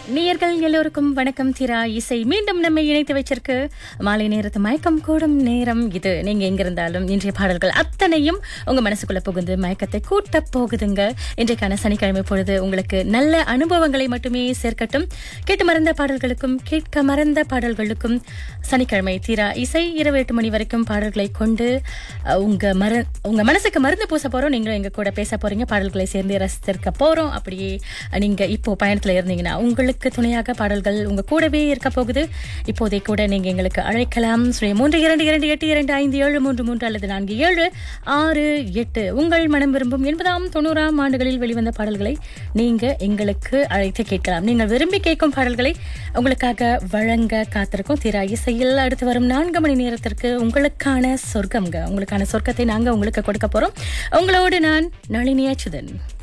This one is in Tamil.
நேயர்கள் எல்லோருக்கும் வணக்கம் திரா இசை மீண்டும் நம்மை இணைத்து வச்சிருக்கு மாலை நேரத்து மயக்கம் கூடும் நேரம் இது நீங்க எங்க இருந்தாலும் இன்றைய பாடல்கள் அத்தனையும் உங்க மனசுக்குள்ள புகுந்து மயக்கத்தை கூட்ட போகுதுங்க இன்றைக்கான சனிக்கிழமை பொழுது உங்களுக்கு நல்ல அனுபவங்களை மட்டுமே சேர்க்கட்டும் கேட்டு மறந்த பாடல்களுக்கும் கேட்க மறந்த பாடல்களுக்கும் சனிக்கிழமை தீரா இசை இரவு எட்டு மணி வரைக்கும் பாடல்களை கொண்டு அஹ், உங்க மர உங்க மனசுக்கு மருந்து பூச போறோம் நீங்களும் எங்க கூட பேச போறீங்க பாடல்களை சேர்ந்து ரசித்திருக்க போறோம் அப்படியே நீங்க இப்போ பயணத்துல இருந்தீங்கன்னா உங்களுக்கு துணையாக பாடல்கள் உங்க கூடவே இருக்க போகுது இப்போதை கூட நீங்க எங்களுக்கு அழைக்கலாம் சுய மூன்று இரண்டு இரண்டு எட்டு இரண்டு ஐந்து ஏழு மூன்று மூன்று அல்லது நான்கு ஏழு ஆறு எட்டு உங்கள் மனம் விரும்பும் எண்பதாம் தொண்ணூறாம் ஆண்டுகளில் வெளிவந்த பாடல்களை நீங்க எங்களுக்கு அழைத்து கேட்கலாம் நீங்கள் விரும்பி கேட்கும் பாடல்களை உங்களுக்காக வழங்க காத்திருக்கும் திரா இசையில் அடுத்து வரும் நான்கு மணி நேரத்திற்கு உங்களுக்கான சொர்க்கம்ங்க உங்களுக்கான சொர்க்கத்தை நாங்க உங்களுக்கு கொடுக்க போறோம் உங்களோடு நான் நளினி அச்சுதன்